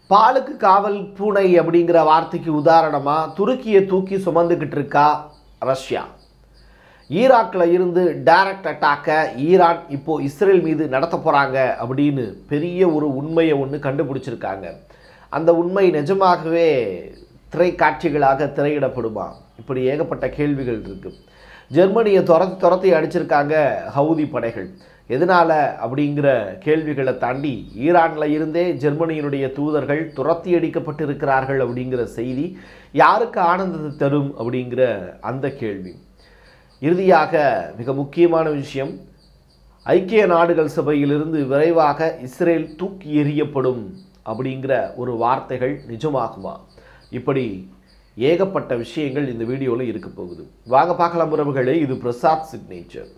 பாலுக்கு காவல் பூனை அப்படிங்கிற வார்த்தைக்கு உதாரணமா துருக்கியை தூக்கி சுமந்துக்கிட்டு இருக்கா ரஷ்யா ஈராக்கில் இருந்து டைரக்ட் அட்டாக்கை ஈரான் இப்போ இஸ்ரேல் மீது நடத்த போகிறாங்க அப்படின்னு பெரிய ஒரு உண்மையை ஒன்று கண்டுபிடிச்சிருக்காங்க அந்த உண்மை நிஜமாகவே திரைக்காட்சிகளாக திரையிடப்படுமா இப்படி ஏகப்பட்ட கேள்விகள் இருக்கு ஜெர்மனியை துரத்தி துரத்தி அடிச்சிருக்காங்க ஹவுதி படைகள் எதனால அப்படிங்கிற கேள்விகளை தாண்டி ஈரானில் இருந்தே ஜெர்மனியினுடைய தூதர்கள் துரத்தி அடிக்கப்பட்டு இருக்கிறார்கள் அப்படிங்கிற செய்தி யாருக்கு ஆனந்தத்தை தரும் அப்படிங்கிற அந்த கேள்வி இறுதியாக மிக முக்கியமான விஷயம் ஐக்கிய நாடுகள் சபையிலிருந்து விரைவாக இஸ்ரேல் தூக்கி எறியப்படும் அப்படிங்கிற ஒரு வார்த்தைகள் நிஜமாகுமா இப்படி ஏகப்பட்ட விஷயங்கள் இந்த வீடியோவில் இருக்க போகுது வாங்க பார்க்கலாம் உறவுகளே இது பிரசாத் சிக்னேச்சர்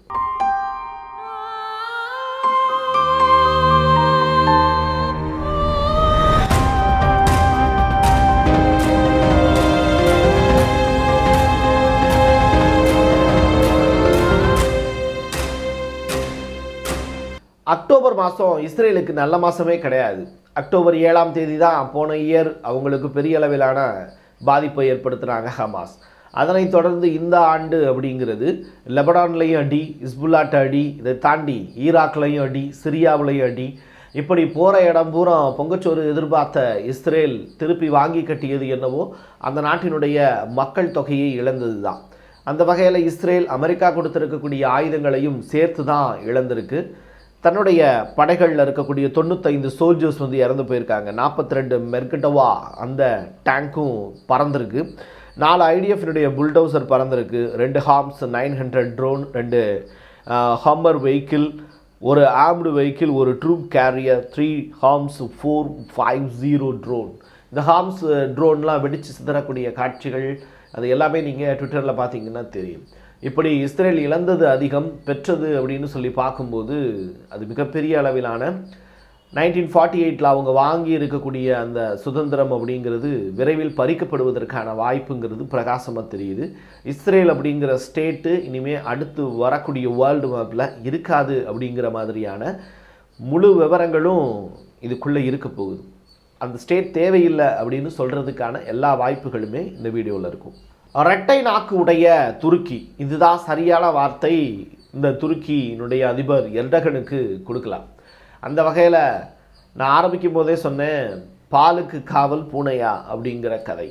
அக்டோபர் மாதம் இஸ்ரேலுக்கு நல்ல மாதமே கிடையாது அக்டோபர் ஏழாம் தேதி தான் போன இயர் அவங்களுக்கு பெரிய அளவிலான பாதிப்பை ஏற்படுத்தினாங்க ஹமாஸ் அதனைத் தொடர்ந்து இந்த ஆண்டு அப்படிங்கிறது லெபனான்லையும் அடி இஸ்புல்லாட்ட அடி இதை தாண்டி ஈராக்லையும் அடி சிரியாவிலையும் அடி இப்படி போகிற இடம் பூரா பொங்கச்சோறு எதிர்பார்த்த இஸ்ரேல் திருப்பி வாங்கி கட்டியது என்னவோ அந்த நாட்டினுடைய மக்கள் தொகையை இழந்தது தான் அந்த வகையில் இஸ்ரேல் அமெரிக்கா கொடுத்திருக்கக்கூடிய ஆயுதங்களையும் சேர்த்து தான் இழந்திருக்கு தன்னுடைய படைகளில் இருக்கக்கூடிய தொண்ணூத்தைந்து சோல்ஜர்ஸ் வந்து இறந்து போயிருக்காங்க நாற்பத்தி ரெண்டு மெர்கட்டவா அந்த டேங்க்கும் பறந்திருக்கு நாலு ஐடிஎஃபினுடைய புல்டோசர் பறந்திருக்கு ரெண்டு ஹார்ம்ஸ் நைன் ஹண்ட்ரட் ட்ரோன் ரெண்டு ஹம்மர் வெஹிக்கிள் ஒரு ஆம்டு வெஹிக்கிள் ஒரு troop carrier three Hermes four five zero drone இந்த ஹார்ம்ஸ் ட்ரோன்லாம் வெடித்து சிதறக்கூடிய காட்சிகள் அது எல்லாமே நீங்கள் ட்விட்டரில் பார்த்தீங்கன்னா தெரியும் இப்படி இஸ்ரேல் இழந்தது அதிகம் பெற்றது அப்படின்னு சொல்லி பார்க்கும்போது அது மிகப்பெரிய அளவிலான நைன்டீன் ஃபார்ட்டி எயிட்டில் அவங்க வாங்கி இருக்கக்கூடிய அந்த சுதந்திரம் அப்படிங்கிறது விரைவில் பறிக்கப்படுவதற்கான வாய்ப்புங்கிறது பிரகாசமாக தெரியுது இஸ்ரேல் அப்படிங்கிற ஸ்டேட்டு இனிமேல் அடுத்து வரக்கூடிய வேர்ல்டு மேப்பில் இருக்காது அப்படிங்கிற மாதிரியான முழு விவரங்களும் இதுக்குள்ளே இருக்க போகுது அந்த ஸ்டேட் தேவையில்லை அப்படின்னு சொல்கிறதுக்கான எல்லா வாய்ப்புகளுமே இந்த வீடியோவில் இருக்கும் இரட்டை நாக்கு உடைய துருக்கி இதுதான் சரியான வார்த்தை இந்த துருக்கியினுடைய அதிபர் எர்டகனுக்கு கொடுக்கலாம் அந்த வகையில் நான் ஆரம்பிக்கும் போதே சொன்னேன் பாலுக்கு காவல் பூனையா அப்படிங்கிற கதை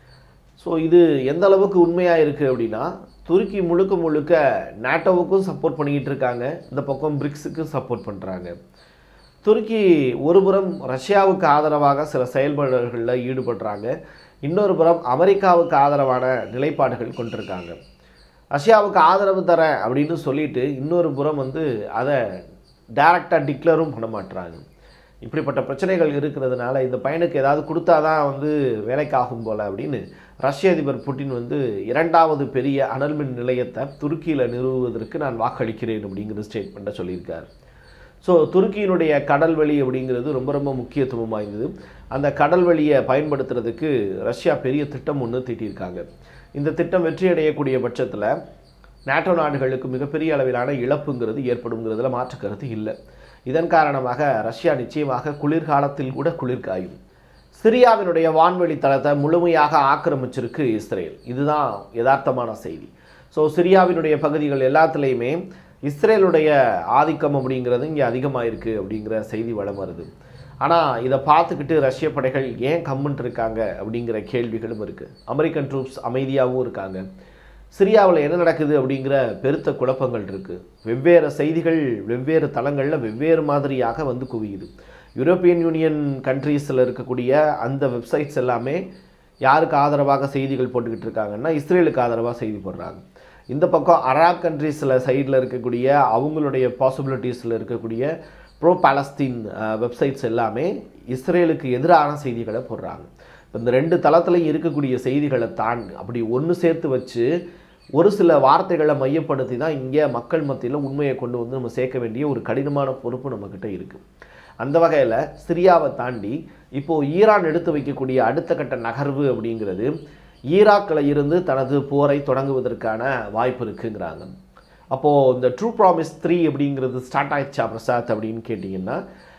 ஸோ இது எந்த அளவுக்கு உண்மையாக இருக்குது அப்படின்னா துருக்கி முழுக்க முழுக்க நேட்டோவுக்கும் சப்போர்ட் பண்ணிக்கிட்டு இருக்காங்க இந்த பக்கம் பிரிக்ஸுக்கும் சப்போர்ட் பண்ணுறாங்க துருக்கி ஒருபுறம் ரஷ்யாவுக்கு ஆதரவாக சில செயல்பாடுகளில் ஈடுபடுறாங்க இன்னொரு புறம் அமெரிக்காவுக்கு ஆதரவான நிலைப்பாடுகள் கொண்டிருக்காங்க ரஷ்யாவுக்கு ஆதரவு தரேன் அப்படின்னு சொல்லிட்டு இன்னொரு புறம் வந்து அதை டைரக்டாக டிக்ளரும் பண்ண மாட்டுறாங்க இப்படிப்பட்ட பிரச்சனைகள் இருக்கிறதுனால இந்த பையனுக்கு ஏதாவது கொடுத்தா தான் வந்து வேலைக்காகும் போல் அப்படின்னு ரஷ்ய அதிபர் புட்டின் வந்து இரண்டாவது பெரிய அனல்மின் நிலையத்தை துருக்கியில் நிறுவுவதற்கு நான் வாக்களிக்கிறேன் அப்படிங்கிற ஸ்டேட்மெண்ட்டை சொல்லியிருக்காரு ஸோ துருக்கியினுடைய கடல்வெளி அப்படிங்கிறது ரொம்ப ரொம்ப முக்கியத்துவம் வாய்ந்தது அந்த கடல்வெளியை பயன்படுத்துறதுக்கு ரஷ்யா பெரிய திட்டம் ஒன்று தீட்டியிருக்காங்க இந்த திட்டம் வெற்றி அடையக்கூடிய பட்சத்தில் நேட்டோ நாடுகளுக்கு மிகப்பெரிய அளவிலான இழப்புங்கிறது ஏற்படுங்கிறதுல மாற்று கருத்து இல்லை இதன் காரணமாக ரஷ்யா நிச்சயமாக குளிர்காலத்தில் கூட குளிர்காயும் சிரியாவினுடைய வான்வெளி தளத்தை முழுமையாக ஆக்கிரமிச்சிருக்கு இஸ்ரேல் இதுதான் யதார்த்தமான செய்தி ஸோ சிரியாவினுடைய பகுதிகள் எல்லாத்துலேயுமே இஸ்ரேலுடைய ஆதிக்கம் அப்படிங்கிறது இங்கே அதிகமாக இருக்குது அப்படிங்கிற செய்தி வளம் வருது ஆனால் இதை பார்த்துக்கிட்டு ரஷ்ய படைகள் ஏன் கம்முன்ட்டு இருக்காங்க அப்படிங்கிற கேள்விகளும் இருக்குது அமெரிக்கன் ட்ரூப்ஸ் அமைதியாகவும் இருக்காங்க சிரியாவில் என்ன நடக்குது அப்படிங்கிற பெருத்த குழப்பங்கள் இருக்குது வெவ்வேறு செய்திகள் வெவ்வேறு தளங்களில் வெவ்வேறு மாதிரியாக வந்து குவியுது யூரோப்பியன் யூனியன் கண்ட்ரீஸில் இருக்கக்கூடிய அந்த வெப்சைட்ஸ் எல்லாமே யாருக்கு ஆதரவாக செய்திகள் போட்டுக்கிட்டு இருக்காங்கன்னா இஸ்ரேலுக்கு ஆதரவாக செய்தி போடுறாங்க இந்த பக்கம் அரப் கண்ட்ரீஸில் சைடில் இருக்கக்கூடிய அவங்களுடைய பாசிபிலிட்டிஸில் இருக்கக்கூடிய ப்ரோ பாலஸ்தீன் வெப்சைட்ஸ் எல்லாமே இஸ்ரேலுக்கு எதிரான செய்திகளை போடுறாங்க இந்த ரெண்டு தளத்துலையும் இருக்கக்கூடிய செய்திகளை தான் அப்படி ஒன்று சேர்த்து வச்சு ஒரு சில வார்த்தைகளை மையப்படுத்தி தான் இங்கே மக்கள் மத்தியில் உண்மையை கொண்டு வந்து நம்ம சேர்க்க வேண்டிய ஒரு கடினமான பொறுப்பு நம்மக்கிட்ட இருக்குது அந்த வகையில் சிரியாவை தாண்டி இப்போது ஈரான் எடுத்து வைக்கக்கூடிய அடுத்த கட்ட நகர்வு அப்படிங்கிறது ஈராக்கில் இருந்து தனது போரை தொடங்குவதற்கான வாய்ப்பு இருக்குங்கிறாங்க அப்போது இந்த ட்ரூ ப்ராமிஸ் த்ரீ அப்படிங்கிறது ஸ்டார்ட் ஆயிடுச்சா பிரசாத் அப்படின்னு கேட்டிங்கன்னா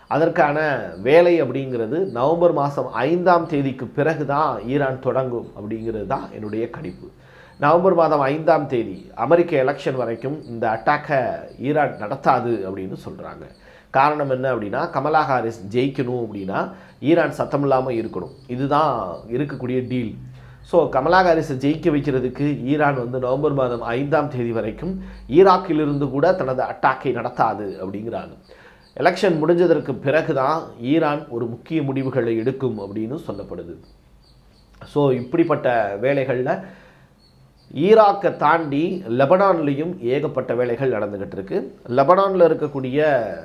அதற்கான வேலை அப்படிங்கிறது நவம்பர் மாதம் ஐந்தாம் தேதிக்கு பிறகு தான் ஈரான் தொடங்கும் அப்படிங்கிறது தான் என்னுடைய கணிப்பு நவம்பர் மாதம் ஐந்தாம் தேதி அமெரிக்க எலெக்ஷன் வரைக்கும் இந்த அட்டாக்கை ஈரான் நடத்தாது அப்படின்னு சொல்கிறாங்க காரணம் என்ன அப்படின்னா கமலா ஹாரிஸ் ஜெயிக்கணும் அப்படின்னா ஈரான் சத்தம் இல்லாமல் இருக்கணும் இதுதான் இருக்கக்கூடிய டீல் ஸோ கமலா ஹாரிஸை ஜெயிக்க வைக்கிறதுக்கு ஈரான் வந்து நவம்பர் மாதம் ஐந்தாம் தேதி வரைக்கும் ஈராக்கிலிருந்து கூட தனது அட்டாக்கை நடத்தாது அப்படிங்கிறாங்க எலெக்ஷன் முடிஞ்சதற்கு பிறகு தான் ஈரான் ஒரு முக்கிய முடிவுகளை எடுக்கும் அப்படின்னு சொல்லப்படுது ஸோ இப்படிப்பட்ட வேலைகளில் ஈராக்கை தாண்டி லெபனான்லேயும் ஏகப்பட்ட வேலைகள் நடந்துக்கிட்டு இருக்கு லெபனானில் இருக்கக்கூடிய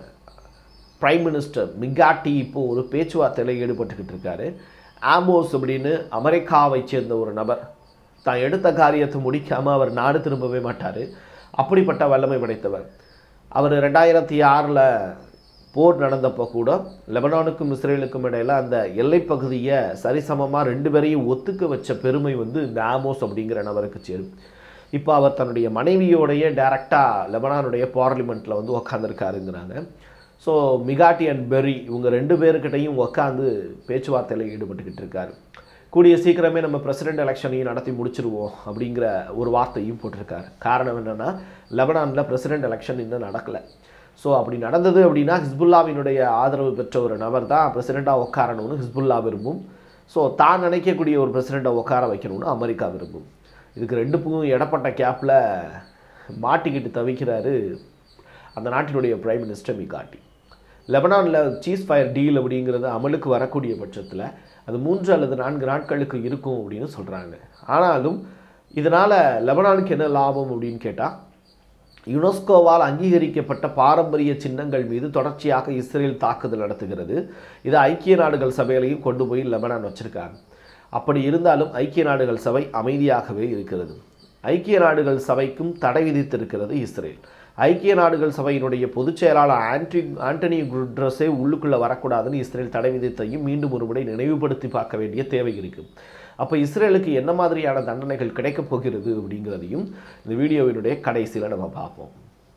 பிரைம் மினிஸ்டர் மிகாட்டி இப்போ ஒரு பேச்சுவார்த்தையில் ஈடுபட்டுக்கிட்டு இருக்காரு ஆமோஸ் அப்படின்னு அமெரிக்காவை சேர்ந்த ஒரு நபர் தான் எடுத்த காரியத்தை முடிக்காமல் அவர் நாடு திரும்பவே மாட்டார் அப்படிப்பட்ட வல்லமை படைத்தவர் அவர் ரெண்டாயிரத்தி ஆறில் போர் நடந்தப்போ கூட லெபனானுக்கும் இஸ்ரேலுக்கும் இடையில அந்த எல்லைப் பகுதியை சரிசமமாக ரெண்டு பேரையும் ஒத்துக்க வச்ச பெருமை வந்து இந்த ஆமோஸ் அப்படிங்கிற நபருக்கு சேரும் இப்போ அவர் தன்னுடைய மனைவியோடைய டைரக்டாக லெபனானுடைய பார்லிமெண்ட்டில் வந்து உக்காந்துருக்காருங்கிறாங்க ஸோ மிகாட்டி அண்ட் பெர்ரி இவங்க ரெண்டு பேருக்கிட்டையும் உக்காந்து பேச்சுவார்த்தையில் ஈடுபட்டுக்கிட்டு இருக்காரு கூடிய சீக்கிரமே நம்ம பிரசிடென்ட் எலெக்ஷனையும் நடத்தி முடிச்சிருவோம் அப்படிங்கிற ஒரு வார்த்தையும் போட்டிருக்காரு காரணம் என்னென்னா லெபனானில் பிரசிடென்ட் எலெக்ஷன் இன்னும் நடக்கலை ஸோ அப்படி நடந்தது அப்படின்னா ஹிஸ்புல்லாவினுடைய ஆதரவு பெற்ற ஒரு நபர் தான் பிரசிடெண்ட்டாக உட்காரணும்னு ஹிஸ்புல்லா விரும்பும் ஸோ தான் நினைக்கக்கூடிய ஒரு பிரசிடெண்ட்டை உட்கார வைக்கணும்னு அமெரிக்கா விரும்பும் இதுக்கு ரெண்டுக்கும் இடப்பட்ட கேப்பில் மாட்டிக்கிட்டு தவிக்கிறாரு அந்த நாட்டினுடைய பிரைம் மினிஸ்டர் மிகாட்டி லெபனானில் சீஸ் ஃபயர் டீல் அப்படிங்கிறது அமலுக்கு வரக்கூடிய பட்சத்தில் அது மூன்று அல்லது நான்கு நாட்களுக்கு இருக்கும் அப்படின்னு சொல்கிறாங்க ஆனாலும் இதனால் லெபனானுக்கு என்ன லாபம் அப்படின்னு கேட்டால் யுனெஸ்கோவால் அங்கீகரிக்கப்பட்ட பாரம்பரிய சின்னங்கள் மீது தொடர்ச்சியாக இஸ்ரேல் தாக்குதல் நடத்துகிறது இது ஐக்கிய நாடுகள் சபையிலையும் கொண்டு போய் லெபனான் வச்சிருக்காங்க அப்படி இருந்தாலும் ஐக்கிய நாடுகள் சபை அமைதியாகவே இருக்கிறது ஐக்கிய நாடுகள் சபைக்கும் தடை விதித்திருக்கிறது இஸ்ரேல் ஐக்கிய நாடுகள் சபையினுடைய பொதுச் செயலாளர் ஆன்டி ஆண்டனி குட்ரஸே உள்ளுக்குள்ளே வரக்கூடாதுன்னு இஸ்ரேல் தடை விதித்தையும் மீண்டும் ஒருமுறை நினைவுபடுத்தி பார்க்க வேண்டிய தேவை இருக்குது அப்போ இஸ்ரேலுக்கு என்ன மாதிரியான தண்டனைகள் கிடைக்கப் போகிறது அப்படிங்கிறதையும் இந்த வீடியோவினுடைய கடைசியில் நம்ம பார்ப்போம்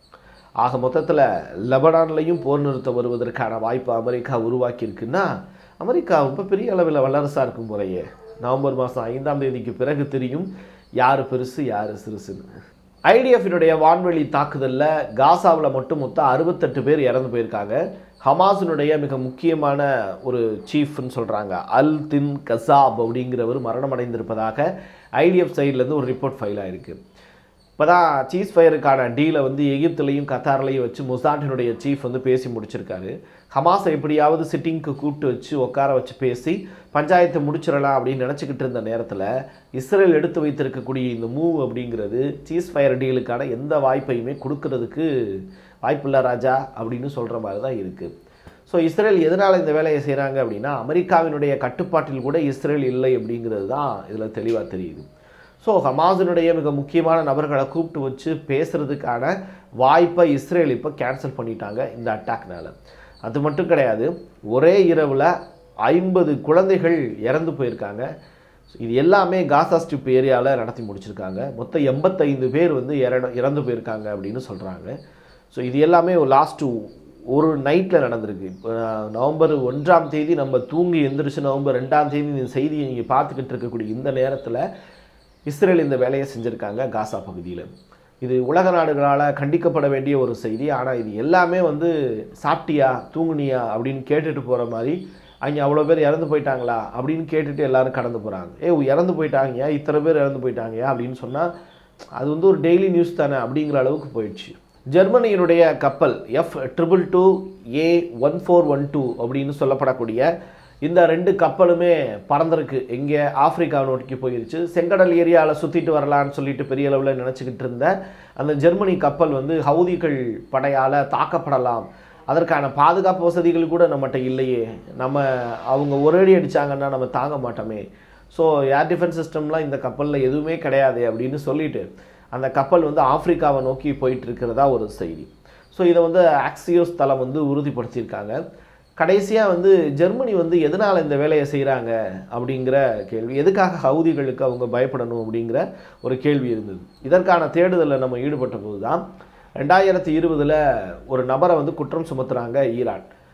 ஆக மொத்தத்தில் லெபனான்லையும் போர் நிறுத்தம் வருவதற்கான வாய்ப்பு அமெரிக்கா உருவாக்கியிருக்குன்னா அமெரிக்கா ரொம்ப பெரிய அளவில் வல்லரசாக இருக்கும் முறையே நவம்பர் மாதம் ஐந்தாம் தேதிக்கு பிறகு தெரியும் யார் பெருசு யார் சிறுசுன்னு ஐடிஎஃபினுடைய வான்வெளி தாக்குதலில் காசாவில் மட்டும் மொத்தம் அறுபத்தெட்டு பேர் இறந்து போயிருக்காங்க ஹமாஸினுடைய மிக முக்கியமான ஒரு சீஃப்னு சொல்கிறாங்க அல் தின் கசாப் அப்படிங்கிறவர் மரணம் அடைந்திருப்பதாக ஐடிஎஃப் சைட்லேருந்து ஒரு ரிப்போர்ட் ஃபைல் ஆயிருக்கு இப்போ தான் சீஸ் ஃபயருக்கான டீலை வந்து எகிப்துலையும் கத்தார்லையும் வச்சு மொசாட்டினுடைய சீஃப் வந்து பேசி முடிச்சிருக்காரு ஹமாஸை எப்படியாவது சிட்டிங்க்கு கூப்பிட்டு வச்சு உட்கார வச்சு பேசி பஞ்சாயத்தை முடிச்சிடலாம் அப்படின்னு நினச்சிக்கிட்டு இருந்த நேரத்தில் இஸ்ரேல் எடுத்து வைத்திருக்கக்கூடிய இந்த மூவ் அப்படிங்கிறது சீஸ் ஃபயர் டீலுக்கான எந்த வாய்ப்பையுமே கொடுக்கறதுக்கு வாய்ப்பில்லை ராஜா அப்படின்னு சொல்கிற மாதிரி தான் இருக்குது ஸோ இஸ்ரேல் எதனால் இந்த வேலையை செய்கிறாங்க அப்படின்னா அமெரிக்காவினுடைய கட்டுப்பாட்டில் கூட இஸ்ரேல் இல்லை அப்படிங்கிறது தான் இதில் தெளிவாக தெரியுது ஸோ ஹமாஸினுடைய மிக முக்கியமான நபர்களை கூப்பிட்டு வச்சு பேசுகிறதுக்கான வாய்ப்பை இஸ்ரேல் இப்போ கேன்சல் பண்ணிட்டாங்க இந்த அட்டாக்னால அது மட்டும் கிடையாது ஒரே இரவில் ஐம்பது குழந்தைகள் இறந்து போயிருக்காங்க இது எல்லாமே காசா ஸ்ட்ரிப் ஏரியாவில் நடத்தி முடிச்சிருக்காங்க மொத்தம் எண்பத்தைந்து பேர் வந்து இற இறந்து போயிருக்காங்க அப்படின்னு சொல்கிறாங்க ஸோ இது எல்லாமே லாஸ்ட்டு ஒரு நைட்டில் நடந்திருக்கு இப்போ நவம்பர் ஒன்றாம் தேதி நம்ம தூங்கி எந்திரிச்சு நவம்பர் ரெண்டாம் தேதி இந்த செய்தியை நீங்கள் பார்த்துக்கிட்டு இருக்கக்கூடிய இந்த நேரத்தில் இஸ்ரேல் இந்த வேலையை செஞ்சுருக்காங்க காசா பகுதியில் இது உலக நாடுகளால் கண்டிக்கப்பட வேண்டிய ஒரு செய்தி ஆனால் இது எல்லாமே வந்து சாப்பிட்டியா தூங்குனியா அப்படின்னு கேட்டுட்டு போகிற மாதிரி அங்கே அவ்வளோ பேர் இறந்து போயிட்டாங்களா அப்படின்னு கேட்டுட்டு எல்லாரும் கடந்து போகிறாங்க ஏ இறந்து போயிட்டாங்கயா இத்தனை பேர் இறந்து போயிட்டாங்கயா அப்படின்னு சொன்னால் அது வந்து ஒரு டெய்லி நியூஸ் தானே அப்படிங்கிற அளவுக்கு போயிடுச்சு ஜெர்மனியினுடைய கப்பல் F triple two A one four one two அப்படின்னு சொல்லப்படக்கூடிய இந்த ரெண்டு கப்பலுமே பறந்திருக்கு எங்கே ஆப்பிரிக்கா நோக்கி போயிருச்சு செங்கடல் ஏரியாவில் சுற்றிட்டு வரலான்னு சொல்லிட்டு பெரிய அளவில் நினச்சிக்கிட்டு இருந்த அந்த ஜெர்மனி கப்பல் வந்து ஹவுதிகள் படையால் தாக்கப்படலாம் அதற்கான பாதுகாப்பு வசதிகள் கூட நம்மகிட்ட இல்லையே நம்ம அவங்க ஒரேடி அடித்தாங்கன்னா நம்ம தாங்க மாட்டோமே ஸோ ஏர் டிஃபென்ஸ் சிஸ்டம்லாம் இந்த கப்பலில் எதுவுமே கிடையாது அப்படின்னு சொல்லிட்டு அந்த கப்பல் வந்து ஆப்பிரிக்காவை நோக்கி போயிட்டு இருக்கிறதா ஒரு செய்தி ஸோ இதை வந்து ஆக்சியோஸ் தளம் வந்து உறுதிப்படுத்தியிருக்காங்க கடைசியாக வந்து ஜெர்மனி வந்து எதனால் இந்த வேலையை செய்கிறாங்க அப்படிங்கிற கேள்வி எதுக்காக ஹவுதிகளுக்கு அவங்க பயப்படணும் அப்படிங்கிற ஒரு கேள்வி இருந்தது இதற்கான தேடுதலில் நம்ம ஈடுபட்ட போது தான் ரெண்டாயிரத்தி இருபதில் ஒரு நபரை வந்து குற்றம் சுமத்துறாங்க ஈரான்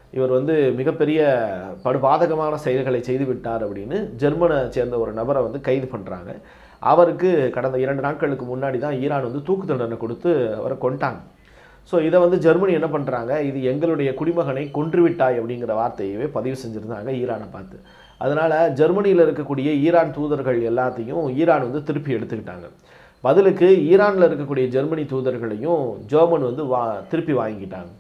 இவர் வந்து மிகப்பெரிய படுபாதகமான செயல்களை செய்து விட்டார் அப்படின்னு ஜெர்மனை சேர்ந்த ஒரு நபரை வந்து கைது பண்ணுறாங்க அவருக்கு கடந்த இரண்டு நாட்களுக்கு முன்னாடி தான் ஈரான் வந்து தூக்கு தண்டனை கொடுத்து அவரை கொண்டாங்க ஸோ இதை வந்து ஜெர்மனி என்ன பண்ணுறாங்க இது எங்களுடைய குடிமகனை கொன்றுவிட்டாய் அப்படிங்கிற வார்த்தையவே பதிவு செஞ்சுருந்தாங்க ஈரானை பார்த்து அதனால் ஜெர்மனியில் இருக்கக்கூடிய ஈரான் தூதர்கள் எல்லாத்தையும் ஈரான் வந்து திருப்பி எடுத்துக்கிட்டாங்க பதிலுக்கு ஈரானில் இருக்கக்கூடிய ஜெர்மனி தூதர்களையும் ஜெர்மன் வந்து வா திருப்பி வாங்கிக்கிட்டாங்க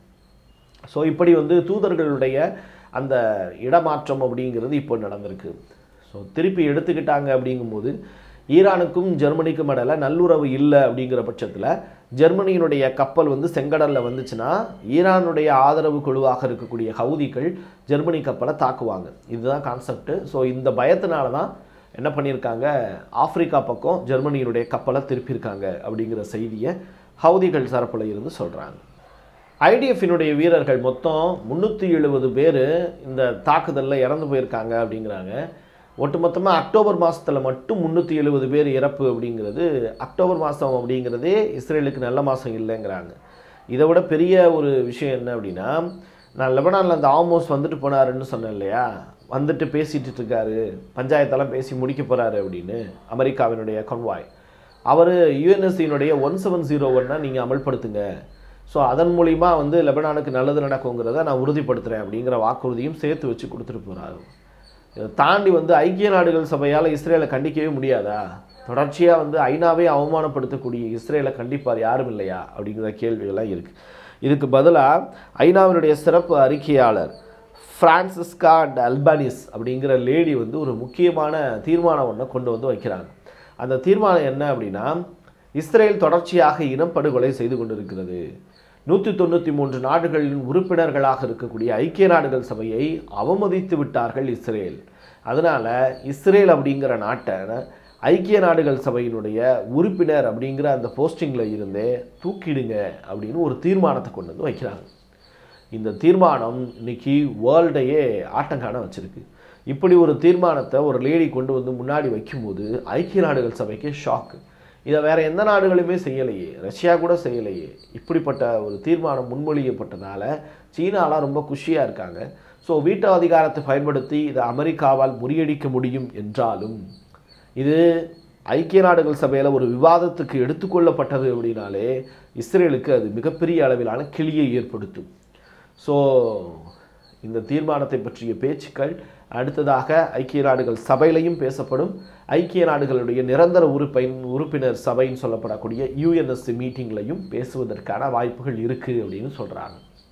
ஸோ இப்படி வந்து தூதர்களுடைய அந்த இடமாற்றம் அப்படிங்கிறது இப்போ நடந்திருக்கு ஸோ திருப்பி எடுத்துக்கிட்டாங்க அப்படிங்கும்போது ஈரானுக்கும் ஜெர்மனிக்கும் இடையில நல்லுறவு இல்லை அப்படிங்கிற பட்சத்தில் ஜெர்மனியினுடைய கப்பல் வந்து செங்கடலில் வந்துச்சுன்னா ஈரானுடைய ஆதரவு குழுவாக இருக்கக்கூடிய ஹவுதிகள் ஜெர்மனி கப்பலை தாக்குவாங்க இதுதான் கான்செப்ட் ஸோ இந்த பயத்தினால தான் என்ன பண்ணியிருக்காங்க ஆப்பிரிக்கா பக்கம் ஜெர்மனியினுடைய கப்பலை திருப்பியிருக்காங்க அப்படிங்கிற செய்தியை ஹவுதிகள் தரப்புல இருந்து சொல்கிறாங்க ஐடிஎஃபினுடைய வீரர்கள் மொத்தம் முந்நூற்றி எழுபது பேர் இந்த தாக்குதலில் இறந்து போயிருக்காங்க அப்படிங்கிறாங்க ஒட்டுமொத்தமாக அக்டோபர் மாதத்தில் மட்டும் முந்நூற்றி எழுபது பேர் இறப்பு அப்படிங்கிறது அக்டோபர் மாதம் அப்படிங்கிறதே இஸ்ரேலுக்கு நல்ல மாதம் இல்லைங்கிறாங்க இதை விட பெரிய ஒரு விஷயம் என்ன அப்படின்னா நான் லெபனானில் அந்த ஆமோஸ் வந்துட்டு போனாருன்னு சொன்னேன் இல்லையா வந்துட்டு பேசிட்டு இருக்காரு பஞ்சாயத்தெல்லாம் பேசி முடிக்க போகிறாரு அப்படின்னு அமெரிக்காவினுடைய கொன்வாய் அவர் யுஎன்எஸ்சியினுடைய ஒன் செவன் ஜீரோ ஒன்னை நீங்கள் அமல்படுத்துங்க ஸோ அதன் மூலிமா வந்து லெபனானுக்கு நல்லது நடக்குங்கிறத நான் உறுதிப்படுத்துகிறேன் அப்படிங்கிற வாக்குறுதியும் சேர்த்து வச்சு கொடுத்துட்டு போகிறாரு இதை தாண்டி வந்து ஐக்கிய நாடுகள் சபையால் இஸ்ரேலை கண்டிக்கவே முடியாதா தொடர்ச்சியாக வந்து ஐநாவே அவமானப்படுத்தக்கூடிய இஸ்ரேலை கண்டிப்பார் யாரும் இல்லையா அப்படிங்கிற கேள்விகள்லாம் இருக்குது இதுக்கு பதிலாக ஐநாவினுடைய சிறப்பு அறிக்கையாளர் ஃப்ரான்சிஸ்கா அண்ட் அல்பானிஸ் அப்படிங்கிற லேடி வந்து ஒரு முக்கியமான தீர்மானம் ஒன்றை கொண்டு வந்து வைக்கிறாங்க அந்த தீர்மானம் என்ன அப்படின்னா இஸ்ரேல் தொடர்ச்சியாக இனப்படுகொலை செய்து கொண்டிருக்கிறது நூற்றி தொண்ணூற்றி மூன்று நாடுகளின் உறுப்பினர்களாக இருக்கக்கூடிய ஐக்கிய நாடுகள் சபையை அவமதித்து விட்டார்கள் இஸ்ரேல் அதனால் இஸ்ரேல் அப்படிங்கிற நாட்டை ஐக்கிய நாடுகள் சபையினுடைய உறுப்பினர் அப்படிங்கிற அந்த போஸ்டிங்கில் இருந்தே தூக்கிடுங்க அப்படின்னு ஒரு தீர்மானத்தை கொண்டு வந்து வைக்கிறாங்க இந்த தீர்மானம் இன்னைக்கு வேர்ல்டையே ஆட்டங்காண வச்சிருக்கு இப்படி ஒரு தீர்மானத்தை ஒரு லேடி கொண்டு வந்து முன்னாடி வைக்கும்போது ஐக்கிய நாடுகள் சபைக்கு ஷாக்கு இதை வேற எந்த நாடுகளுமே செய்யலையே ரஷ்யா கூட செய்யலையே இப்படிப்பட்ட ஒரு தீர்மானம் முன்மொழியப்பட்டதால சீனாலாம் ரொம்ப குஷியாக இருக்காங்க ஸோ வீட்டு அதிகாரத்தை பயன்படுத்தி இதை அமெரிக்காவால் முறியடிக்க முடியும் என்றாலும் இது ஐக்கிய நாடுகள் சபையில் ஒரு விவாதத்துக்கு எடுத்துக்கொள்ளப்பட்டது அப்படின்னாலே இஸ்ரேலுக்கு அது மிகப்பெரிய அளவிலான கிளியை ஏற்படுத்தும் ஸோ இந்த தீர்மானத்தை பற்றிய பேச்சுக்கள் அடுத்ததாக ஐக்கிய நாடுகள் சபையிலையும் பேசப்படும் ஐக்கிய நாடுகளுடைய நிரந்தர உறுப்பை உறுப்பினர் சபைன்னு சொல்லப்படக்கூடிய யூஎன்எஸ்சி மீட்டிங்லையும் பேசுவதற்கான வாய்ப்புகள் இருக்குது அப்படின்னு சொல்கிறாங்க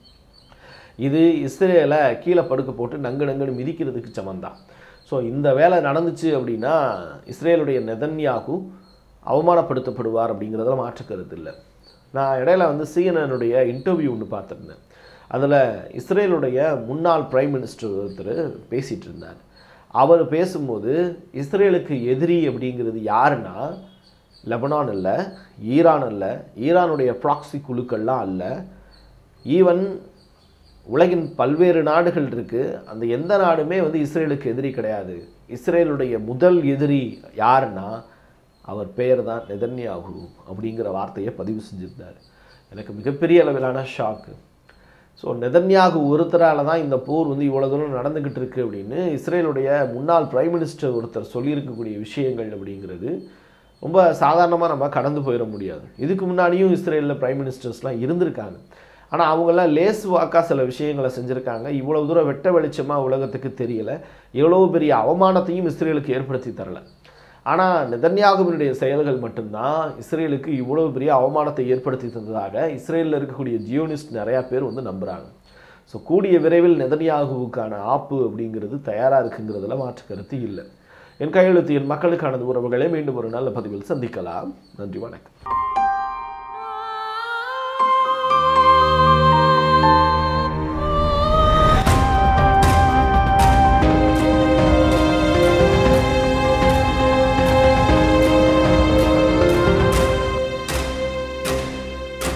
இது இஸ்ரேலை கீழே படுக்க போட்டு நங்கு நங்குன்னு மிதிக்கிறதுக்கு சமந்தான் ஸோ இந்த வேலை நடந்துச்சு அப்படின்னா இஸ்ரேலுடைய நெதன்யாகு அவமானப்படுத்தப்படுவார் அப்படிங்கிறதுல மாற்று கருத்து இல்லை நான் இடையில வந்து சிஎன்எனுடைய இன்டர்வியூ ஒன்று பார்த்துருந்தேன் அதில் இஸ்ரேலுடைய முன்னாள் பிரைம் மினிஸ்டர் ஒருத்தர் பேசிகிட்டு இருந்தார் அவர் பேசும்போது இஸ்ரேலுக்கு எதிரி அப்படிங்கிறது யாருன்னா லெபனான் இல்லை ஈரான் இல்லை ஈரானுடைய ப்ராக்சி குழுக்கள்லாம் அல்ல ஈவன் உலகின் பல்வேறு நாடுகள் இருக்குது அந்த எந்த நாடுமே வந்து இஸ்ரேலுக்கு எதிரி கிடையாது இஸ்ரேலுடைய முதல் எதிரி யாருன்னா அவர் பெயர் தான் நெதன்யாகு அப்படிங்கிற வார்த்தையை பதிவு செஞ்சிருந்தார் எனக்கு மிகப்பெரிய அளவிலான ஷாக்கு ஸோ நெதன்யாகு ஒருத்தரால தான் இந்த போர் வந்து இவ்வளோ தூரம் நடந்துக்கிட்டு இருக்கு அப்படின்னு இஸ்ரேலுடைய முன்னாள் பிரைம் மினிஸ்டர் ஒருத்தர் சொல்லியிருக்கக்கூடிய விஷயங்கள் அப்படிங்கிறது ரொம்ப சாதாரணமாக நம்ம கடந்து போயிட முடியாது இதுக்கு முன்னாடியும் இஸ்ரேலில் பிரைம் மினிஸ்டர்ஸ்லாம் இருந்திருக்காங்க ஆனால் அவங்கெல்லாம் லேஸ் வாக்கா சில விஷயங்களை செஞ்சுருக்காங்க இவ்வளோ தூரம் வெட்ட வெளிச்சமாக உலகத்துக்கு தெரியல எவ்வளோ பெரிய அவமானத்தையும் இஸ்ரேலுக்கு ஏற்படுத்தி தரல ஆனால் நெதன்யாகுவினுடைய செயல்கள் மட்டும்தான் இஸ்ரேலுக்கு இவ்வளோ பெரிய அவமானத்தை ஏற்படுத்தி தந்ததாக இஸ்ரேலில் இருக்கக்கூடிய ஜியோனிஸ்ட் நிறையா பேர் வந்து நம்புகிறாங்க ஸோ கூடிய விரைவில் நெதன்யாகுவுக்கான ஆப்பு அப்படிங்கிறது தயாராக இருக்குங்கிறதுல மாற்று கருத்து இல்லை என் கையெழுத்து என் மக்களுக்கானது உறவுகளே மீண்டும் ஒரு நல்ல பதிவில் சந்திக்கலாம் நன்றி வணக்கம்